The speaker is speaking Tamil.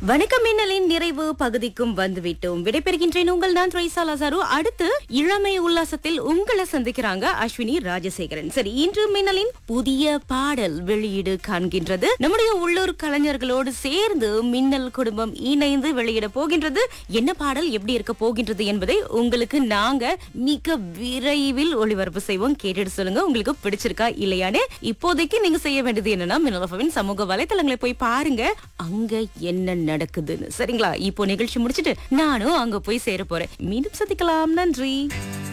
வணக்கம் மின்னலின் நிறைவு பகுதிக்கும் வந்துவிட்டோம் விடைபெறுகின்றேன் உங்கள் நான் ரைசா லசாரு அடுத்து இளமை உல்லாசத்தில் உங்களை சந்திக்கிறாங்க அஸ்வினி ராஜசேகரன் சரி இன்று மின்னலின் புதிய பாடல் வெளியீடு காண்கின்றது நம்முடைய உள்ளூர் கலைஞர்களோடு சேர்ந்து மின்னல் குடும்பம் இணைந்து வெளியிட போகின்றது என்ன பாடல் எப்படி இருக்க போகின்றது என்பதை உங்களுக்கு நாங்க மிக விரைவில் ஒளிபரப்பு செய்வோம் கேட்டுட்டு சொல்லுங்க உங்களுக்கு பிடிச்சிருக்கா இல்லையான்னு இப்போதைக்கு நீங்க செய்ய வேண்டியது என்னன்னா மின்னலஃபவின் சமூக வலைத்தளங்களை போய் பாருங்க அங்க என்ன நடக்குதுன்னு சரிங்களா இப்போ நிகழ்ச்சி முடிச்சிட்டு நானும் அங்க போய் சேர போறேன் மீண்டும் சந்திக்கலாம் நன்றி